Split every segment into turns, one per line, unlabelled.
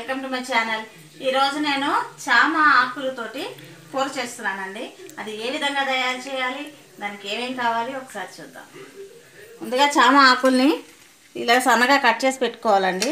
Welcome to my channel ఈరోజు నేను చామ ఆకులతోటి కూర చేస్తున్నానండి అది ఏ విధంగా తయారు చేయాలి దానికి ఏమేమి కావాలి ఒకసారి చూద్దాం ముందుగా చామ ఆకుల్ని ఇలా సన్నగా కట్ చేసి పెట్టుకోవాలండి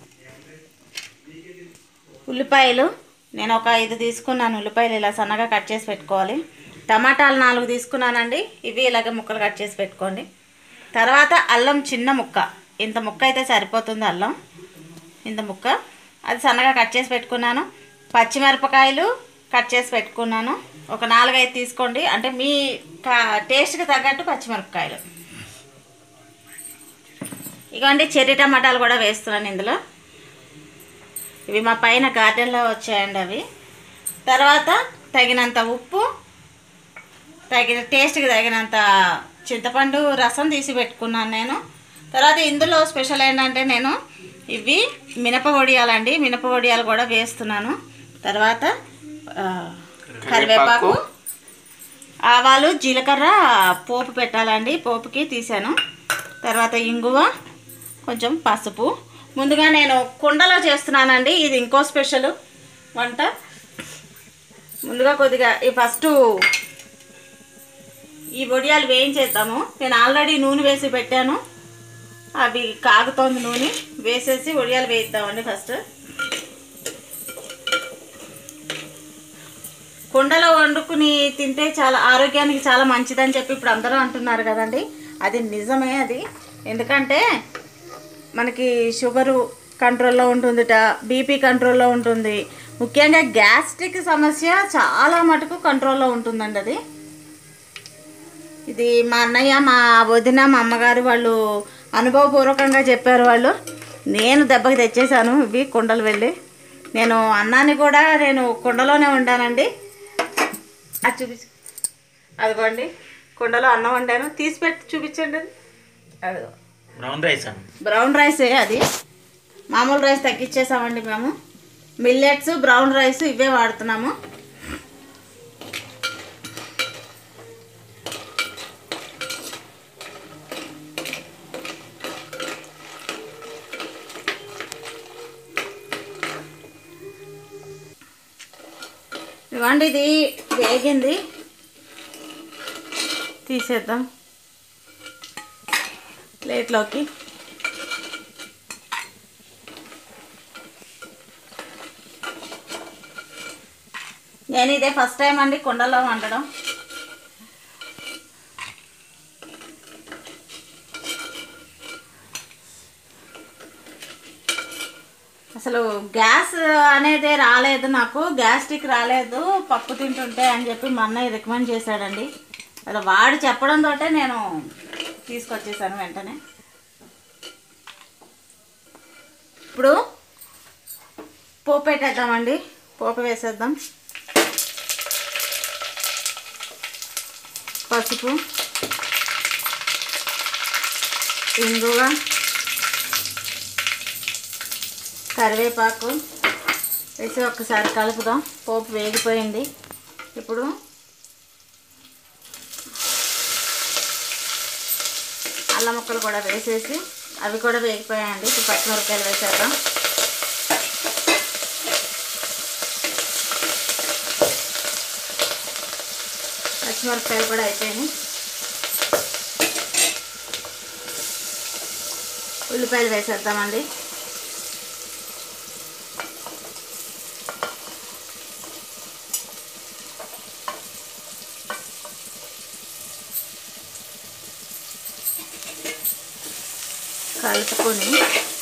ఉల్లిపాయలు నేను ఒక ఐదు తీసుకున్నాను ఉల్లిపాయలు ఇలా సన్నగా కట్ చేసి పెట్టుకోవాలి టమాటాలు నాలుగు తీసుకున్నానండి ఇవి ఇలాగ ముక్కలు కట్ చేసి పెట్టుకోండి తర్వాత అల్లం చిన్న ముక్క ఇంత ముక్క అయితే సరిపోతుంది అల్లం ఇంత ముక్క అది సన్నగా కట్ చేసి పెట్టుకున్నాను పచ్చిమిరపకాయలు కట్ చేసి పెట్టుకున్నాను ఒక నాలుగైదు తీసుకోండి అంటే మీ కా- టేస్ట్కి తగ్గట్టు పచ్చిమిరపకాయలు ఇగోండి చెర్రీ టమాటాలు కూడా వేస్తున్నాను ఇందులో ఇవి మా పైన గార్డెన్లో వచ్చాయండి అవి తర్వాత తగినంత ఉప్పు తగిన టేస్ట్కి తగినంత చింతపండు రసం తీసి పెట్టుకున్నాను నేను తర్వాత ఇందులో స్పెషల్ ఏంటంటే నేను ఇవి మినప వడియాలండి మినప వడియాలు కూడా వేస్తున్నాను తర్వాత ఆ, కరివేపాకు ఆవాలు జీలకర్ర పోపు పెట్టాలండి పోపుకి తీసాను తర్వాత ఇంగువ కొంచెం పసుపు ముందుగా నేను కుండలో చేస్తున్నానండి ఇది ఇంకో స్పెషల్ వంట ముందుగా కొద్దిగా ఈ ఫస్ట్ ఈ వడియాలు వేయించేద్దాము నేను ఆల్రెడీ నూనె వేసి పెట్టాను అవి కాగుతోంది నూనె వేసేసి వడియాలు వేయిద్దామండి ఫస్ట్ కుండలో వండుకుని తింటే చాలా ఆరోగ్యానికి చాలా మంచిదని చెప్పి ఇప్పుడు అందరూ అంటున్నారు కదండి అది నిజమే అది ఎందుకంటే మనకి షుగరు కంట్రోల్లో ఉంటుందిట బీపీ కంట్రోల్లో ఉంటుంది ముఖ్యంగా గ్యాస్ట్రిక్ సమస్య చాలా మటుకు కంట్రోల్లో ఉంటుందండి అది ఇది మా అన్నయ్య మా వదిన మా అమ్మగారు వాళ్ళు అనుభవపూర్వకంగా చెప్పారు వాళ్ళు నేను దెబ్బకి తెచ్చేసాను ఇవి కుండలు వెళ్ళి నేను అన్నాన్ని కూడా నేను కుండలోనే వండానండి అది చూపించు అదిగోండి కుండలో అన్నం వండాను తీసి పెట్టి చూపించండి అది అదిగో
బ్రౌన్ రైస్ అన్న
బ్రౌన్ రైసే అది మామూలు రైస్ తగ్గించేసామండి మేము మిల్లెట్స్ బ్రౌన్ రైస్ ఇవే వాడుతున్నాము ఇవ్వండి ఇది వేగింది తీసేద్దాం ప్లేట్లోకి నేను ఇదే ఫస్ట్ టైం అండి కుండలో వండడం అసలు గ్యాస్ అనేది రాలేదు నాకు గ్యాస్ట్రిక్ రాలేదు పప్పు తింటుంటే అని చెప్పి మా అన్నయ్య రికమెండ్ చేశాడండి అలా వాడు చెప్పడంతో నేను తీసుకొచ్చేసాను వెంటనే ఇప్పుడు పోపు పెట్టేద్దామండి పోపు వేసేద్దాం పసుపు ఇంగువ కరివేపాకు వేసి ఒక్కసారి కలుపుదాం పోపు వేగిపోయింది ఇప్పుడు అల్లం ముక్కలు కూడా వేసేసి అవి కూడా వేగిపోయాయండి ఇప్పుడు పచ్చిమిరపకాయలు వేసేద్దాం పచ్చిమిరపకాయలు కూడా అయిపోయినాయి ఉల్లిపాయలు వేసేద్దామండి కలుపుకొని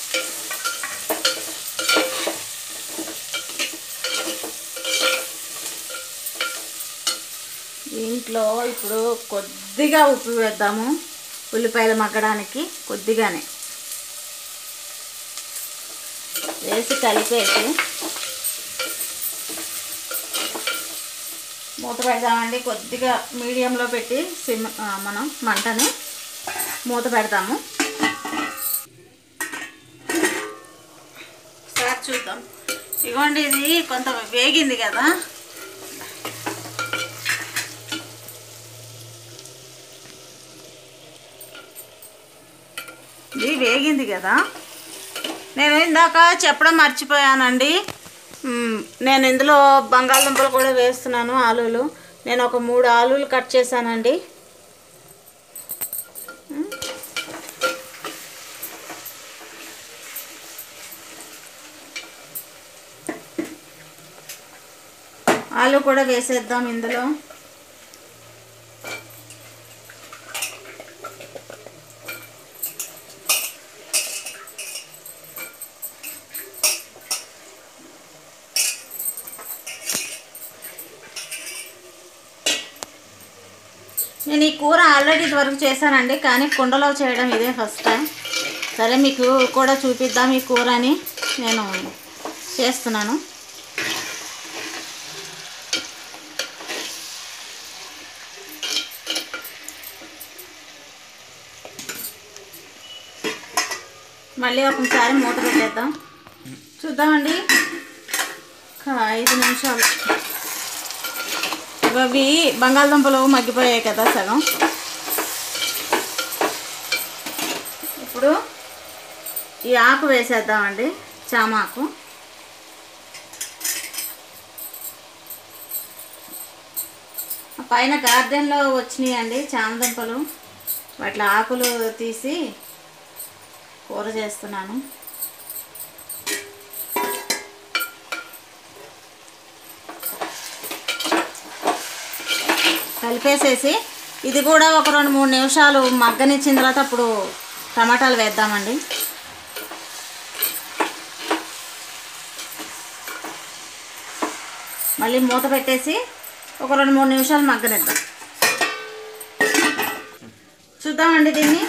దీంట్లో ఇప్పుడు కొద్దిగా ఉప్పు వేద్దాము ఉల్లిపాయలు మగ్గడానికి కొద్దిగానే వేసి కలిపేసి మూత పెడదామండి కొద్దిగా మీడియంలో పెట్టి సిమ్ ఆ, మనం మంటని మూత పెడతాము ఒకసారి చూద్దాం ఇగోండి ఇది కొంత వేగింది కదా ఇది వేగింది కదా నేను ఇందాక చెప్పడం మర్చిపోయానండి మ్, నేను ఇందులో బంగాళదుంపలు కూడా వేస్తున్నాను ఆలూలు నేను ఒక మూడు ఆలూలు కట్ చేశానండి మ్. ఆలు కూడా వేసేద్దాం ఇందులో నేను ఈ కూర ఆల్రెడీ ఇదివరకు చేశానండి కానీ కుండలో చేయడం ఇదే ఫస్ట్ టైం సరే మీకు కూడా చూపిద్దాం ఈ కూర అని నేను చేస్తున్నాను మళ్ళీ ఒకసారి మూత పెట్టేద్దాం చూద్దామండి ఒక ఐదు నిమిషాలు అవి బంగాళదుంపలు మగ్గిపోయాయి కదా సగం ఇప్పుడు ఈ ఆకు వేసేద్దామండి చామాకు ఆ పైన గార్డెన్లో వచ్చినాయండి చామదుంపలు వాటి ఆకులు తీసి కూర చేస్తున్నాను కలిపేసేసి ఇది కూడా ఒక రెండు మూడు నిమిషాలు మగ్గనిచ్చిన తర్వాత అప్పుడు టమాటాలు వేద్దామండి మళ్ళీ మూత పెట్టేసి ఒక రెండు మూడు నిమిషాలు మగ్గనిద్దాం చూద్దామండి దీన్ని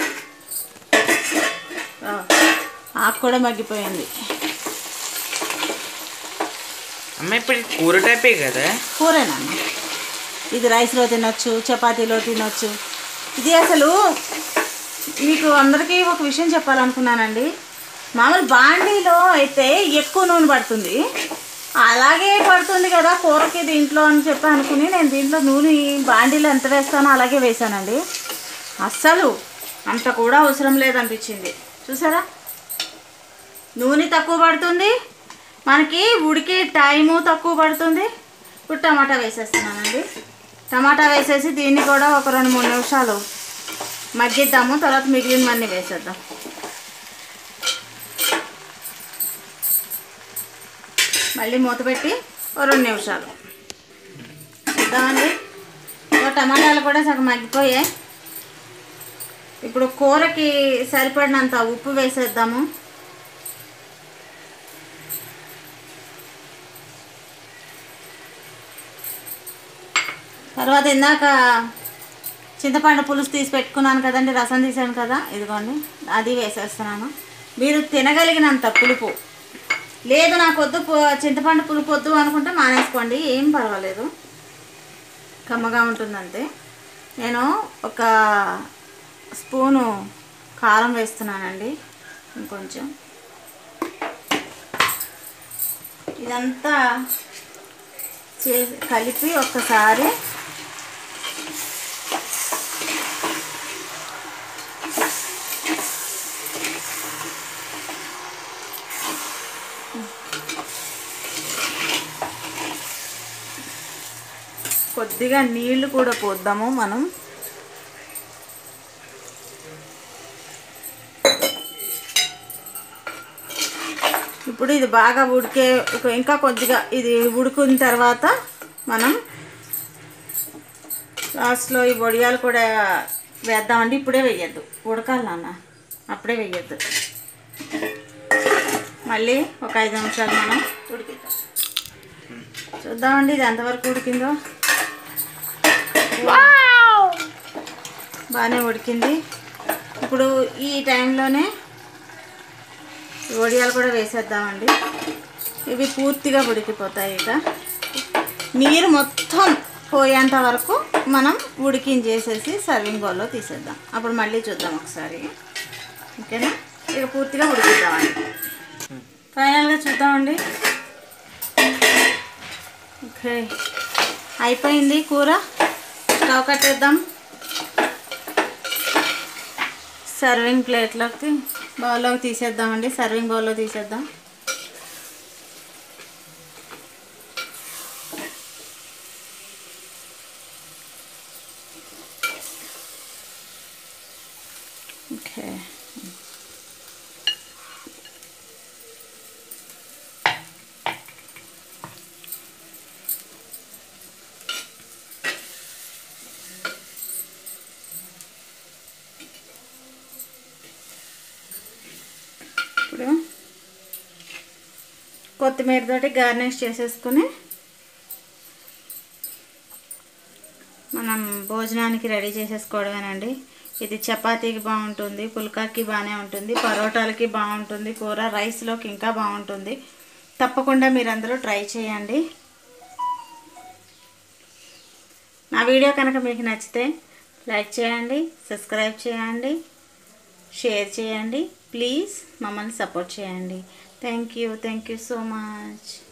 ఆ, ఆకు కూడా మగ్గిపోయింది
అమ్మ ఇప్పుడు ఇది కూర టైపే కదా
కూరేనమ్మా ఇది రైస్లో తినొచ్చు చపాతీలో తినొచ్చు ఇది అసలు మీకు అందరికీ ఒక విషయం చెప్పాలనుకున్నానండి మామూలు బాండీలో అయితే ఎక్కువ నూనె పడుతుంది అలాగే పడుతుంది కదా కూరకి దీంట్లో అని చెప్పి అనుకుని నేను దీంట్లో నూనె బాండీలో ఎంత వేస్తానో అలాగే వేసానండి అస్సలు అంత కూడా అవసరం లేదనిపించింది చూసారా నూనె తక్కువ పడుతుంది మనకి ఉడికే టైము తక్కువ పడుతుంది ఇప్పుడు టమాటా వేసేస్తున్నానండి టమాటా వేసేసి దీన్ని కూడా ఒక రెండు మూడు నిమిషాలు మగ్గిద్దాము తర్వాత మిగిలినవన్నీ వేసేద్దాం మళ్ళీ మూత పెట్టి ఓ రెండు నిమిషాలు చూద్దామండి ఓ టమాటాలు కూడా సగం మగ్గిపోయాయి ఇప్పుడు కూరకి సరిపడినంత ఉప్పు వేసేద్దాము తర్వాత ఇందాక చింతపండు పులుసు తీసి పెట్టుకున్నాను కదండి రసం తీసాను కదా ఇదిగోండి అది వేసేస్తున్నాను మీరు తినగలిగినంత పులుపు లేదు నాకు వద్దు పు- చింతపండు పులుపు వద్దు అనుకుంటే మానేసుకోండి ఏం పర్వాలేదు కమ్మగా ఉంటుందంతే నేను ఒక స్పూను కారం వేస్తున్నానండి ఇంకొంచెం ఇదంతా చేసి కలిపి ఒక్కసారి కొద్దిగా నీళ్లు కూడా పోద్దాము మనం ఇప్పుడు ఇది బాగా ఉడికే ఒక- ఇంకా కొద్దిగా ఇది ఉడికిన తర్వాత మనం లాస్ట్లో ఈ వడియాలు కూడా వేద్దామండి ఇప్పుడే వేయద్దు ఉడకాలి నాన్న అప్పుడే వేయద్దు మళ్ళీ ఒక ఐదు నిమిషాలు మనం ఉడికిద్దాం చూద్దామండి ఇది ఎంతవరకు ఉడికిందో బాగానే ఉడికింది ఇప్పుడు ఈ టైంలోనే ఈ వడియాలు కూడా వేసేద్దామండి ఇవి పూర్తిగా ఉడికిపోతాయి ఇక నీరు మొత్తం పోయేంత వరకు మనం ఉడికించేసేసి సర్వింగ్ బౌల్లో తీసేద్దాం అప్పుడు మళ్ళీ చూద్దాం ఒకసారి ఓకేనా ఇక పూర్తిగా ఉడికిద్దామండి ఫైనల్గా చూద్దామండి ఓకే అయిపోయింది కూర స్టవ్ కట్టేద్దాం సర్వింగ్ ప్లేట్లోకి బౌల్లోకి తీసేద్దామండి సర్వింగ్ బౌల్లో తీసేద్దాం ఓకే ఇప్పుడు కొత్తిమీర తోటి గార్నిష్ చేసేసుకుని మనం భోజనానికి రెడీ చేసేసుకోవడమేనండి ఇది చపాతీకి బాగుంటుంది పుల్కాకి బాగానే ఉంటుంది పరోటాలకి బాగుంటుంది కూర రైస్లోకి ఇంకా బాగుంటుంది తప్పకుండా మీరందరూ ట్రై చేయండి నా వీడియో కనుక మీకు నచ్చితే లైక్ చేయండి సబ్స్క్రైబ్ చేయండి షేర్ చేయండి ప్లీజ్ మమ్మల్ని సపోర్ట్ చేయండి thank you thank you so much